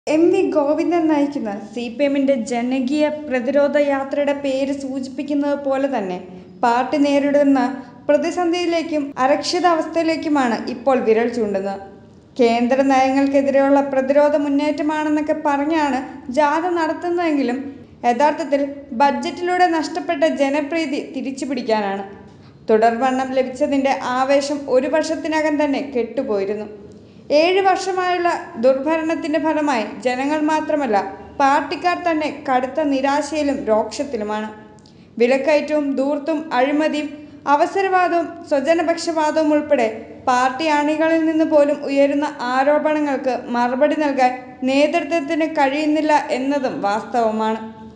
M V Govindan നയിക്കുന്ന C P എമ്മിൻ്റെ ജനകീയ പ്രതിരോധ യാത്രയുടെ പേര് സൂചിപ്പിക്കുന്നത് പോലെ തന്നെ പാർട്ടി നേരിടുന്ന പ്രതിസന്ധിയിലേക്കും അരക്ഷിതാവസ്ഥയിലേക്കുമാണ് ഇപ്പോൾ വിരൽ ചൂണ്ടുന്നത് കേന്ദ്ര നയങ്ങൾക്കെതിരെയുള്ള പ്രതിരോധ മുന്നേറ്റമാണെന്നൊക്കെ പറഞ്ഞാണ് ജാഥ നടത്തുന്നതെങ്കിലും യഥാർത്ഥത്തിൽ ബഡ്ജറ്റിലൂടെ നഷ്ടപ്പെട്ട ജനപ്രീതി തിരിച്ചുപിടിക്കാനാണ് തുടർഭരണം ലഭിച്ചതിൻ്റെ ആവേശം ഒരു വർഷത്തിനകം തന്നെ കെട്ടുപോയിരുന്നു ഏഴ് വർഷമായുള്ള ദുർഭരണത്തിന്റെ ഫലമായി ജനങ്ങൾ മാത്രമല്ല പാർട്ടിക്കാർ തന്നെ കടുത്ത നിരാശയിലും രോക്ഷത്തിലുമാണ് വിലക്കയറ്റവും ധൂർത്തും അഴിമതിയും അവസരവാദവും സ്വജനപക്ഷപാതവും ഉൾപ്പെടെ പാർട്ടി അണികളിൽ നിന്ന് പോലും ഉയരുന്ന ആരോപണങ്ങൾക്ക് മറുപടി നൽകാൻ നേതൃത്വത്തിന് കഴിയുന്നില്ല എന്നതും വാസ്തവമാണ്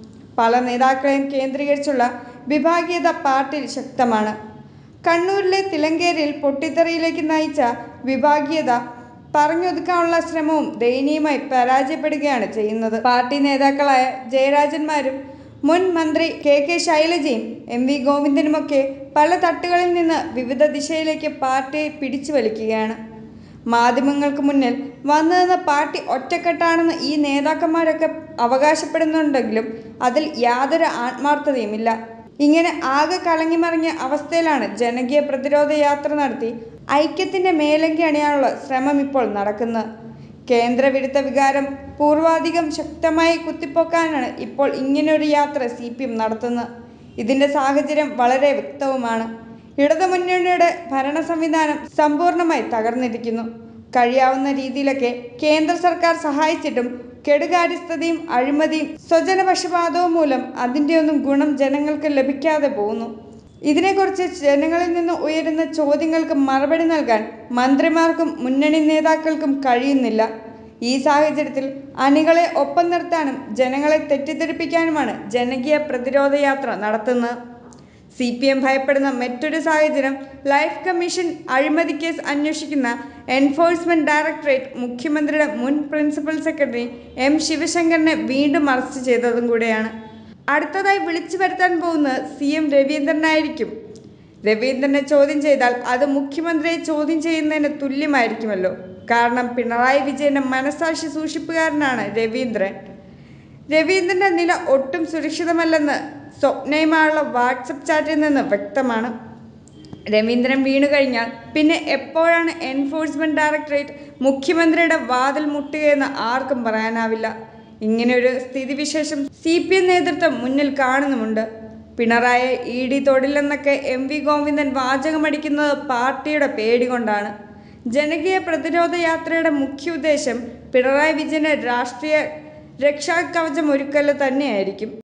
പല നേതാക്കളെയും കേന്ദ്രീകരിച്ചുള്ള വിഭാഗീയത പാർട്ടിയിൽ ശക്തമാണ് കണ്ണൂരിലെ തിലങ്കേരിയിൽ പൊട്ടിത്തെറിയിലേക്ക് നയിച്ച വിഭാഗീയത പറഞ്ഞൊതുക്കാനുള്ള ശ്രമവും ദയനീയമായി പരാജയപ്പെടുകയാണ് ചെയ്യുന്നത് പാർട്ടി നേതാക്കളായ ജയരാജന്മാരും മുൻ മന്ത്രി കെ കെ ശൈലജയും എം വി ഗോവിന്ദനുമൊക്കെ പല തട്ടുകളിൽ നിന്ന് വിവിധ ദിശയിലേക്ക് പാർട്ടിയെ പിടിച്ചു വലിക്കുകയാണ് മാധ്യമങ്ങൾക്ക് മുന്നിൽ വന്നു നിന്ന പാർട്ടി ഒറ്റക്കെട്ടാണെന്ന് ഈ നേതാക്കന്മാരൊക്കെ അവകാശപ്പെടുന്നുണ്ടെങ്കിലും അതിൽ യാതൊരു ആത്മാർത്ഥതയുമില്ല ഇങ്ങനെ ആകെ കലങ്ങിമറിഞ്ഞ അവസ്ഥയിലാണ് ജനകീയ പ്രതിരോധ യാത്ര നടത്തി ഐക്യത്തിന്റെ മേലങ്കി അണിയാനുള്ള ശ്രമം ഇപ്പോൾ നടക്കുന്നത് കേന്ദ്രവിരുദ്ധ വികാരം പൂർവാധികം ശക്തമായി കുത്തിപ്പൊക്കാനാണ് ഇപ്പോൾ ഇങ്ങനൊരു യാത്ര സി പി എം നടത്തുന്നത് ഇതിന്റെ സാഹചര്യം വളരെ വ്യക്തവുമാണ് ഇടതുമുന്നണിയുടെ ഭരണ സംവിധാനം സമ്പൂർണ്ണമായി തകർന്നിരിക്കുന്നു കഴിയാവുന്ന രീതിയിലൊക്കെ കേന്ദ്ര സർക്കാർ സഹായിച്ചിട്ടും കെടുകാര്യസ്ഥതയും അഴിമതിയും സ്വജനപക്ഷപാതവും മൂലം അതിൻ്റെയൊന്നും ഗുണം ജനങ്ങൾക്ക് ലഭിക്കാതെ പോകുന്നു ഇതിനെക്കുറിച്ച് ജനങ്ങളിൽ നിന്ന് ഉയരുന്ന ചോദ്യങ്ങൾക്ക് മറുപടി നൽകാൻ മന്ത്രിമാർക്കും മുന്നണി നേതാക്കൾക്കും കഴിയുന്നില്ല ഈ സാഹചര്യത്തിൽ അണികളെ ഒപ്പം നിർത്താനും ജനങ്ങളെ തെറ്റിദ്ധരിപ്പിക്കാനുമാണ് ജനകീയ പ്രതിരോധ യാത്ര നടത്തുന്നത് സി പി എം ഭയപ്പെടുന്ന മറ്റൊരു സാഹചര്യം ലൈഫ് കമ്മീഷൻ അഴിമതി കേസ് അന്വേഷിക്കുന്ന എൻഫോഴ്സ്മെന്റ് ഡയറക്ടറേറ്റ് മുഖ്യമന്ത്രിയുടെ മുൻ പ്രിൻസിപ്പൽ സെക്രട്ടറി എം ശിവശങ്കറിനെ വീണ്ടും അറസ്റ്റ് ചെയ്തതും കൂടെയാണ് അടുത്തതായി വിളിച്ചു വരുത്താൻ പോകുന്നത് സി എം രവീന്ദ്രനായിരിക്കും രവീന്ദ്രനെ ചോദ്യം ചെയ്താൽ അത് മുഖ്യമന്ത്രിയെ ചോദ്യം ചെയ്യുന്നതിന് തുല്യമായിരിക്കുമല്ലോ കാരണം പിണറായി വിജയന്റെ മനസാക്ഷി സൂക്ഷിപ്പുകാരനാണ് രവീന്ദ്രൻ രവീന്ദ്രന്റെ നില ഒട്ടും സുരക്ഷിതമല്ലെന്ന് സ്വപ്നയുമായുള്ള വാട്സപ്പ് ചാറ്റിൽ നിന്ന് വ്യക്തമാണ് രവീന്ദ്രൻ വീണു കഴിഞ്ഞാൽ പിന്നെ എപ്പോഴാണ് എൻഫോഴ്സ്മെന്റ് ഡയറക്ടറേറ്റ് മുഖ്യമന്ത്രിയുടെ വാതിൽ മുട്ടുകയെന്ന് ആർക്കും പറയാനാവില്ല ഇങ്ങനെയൊരു സ്ഥിതിവിശേഷം സി പി എം നേതൃത്വം മുന്നിൽ കാണുന്നുമുണ്ട് പിണറായി ഇ ഡി തൊടില്ലെന്നൊക്കെ എം വി ഗോവിന്ദൻ വാചകമടിക്കുന്നത് പാർട്ടിയുടെ പേടി കൊണ്ടാണ് ജനകീയ പ്രതിരോധ യാത്രയുടെ മുഖ്യ ഉദ്ദേശം പിണറായി വിജയന് രാഷ്ട്രീയ രക്ഷാകവചം ഒരുക്കൽ തന്നെയായിരിക്കും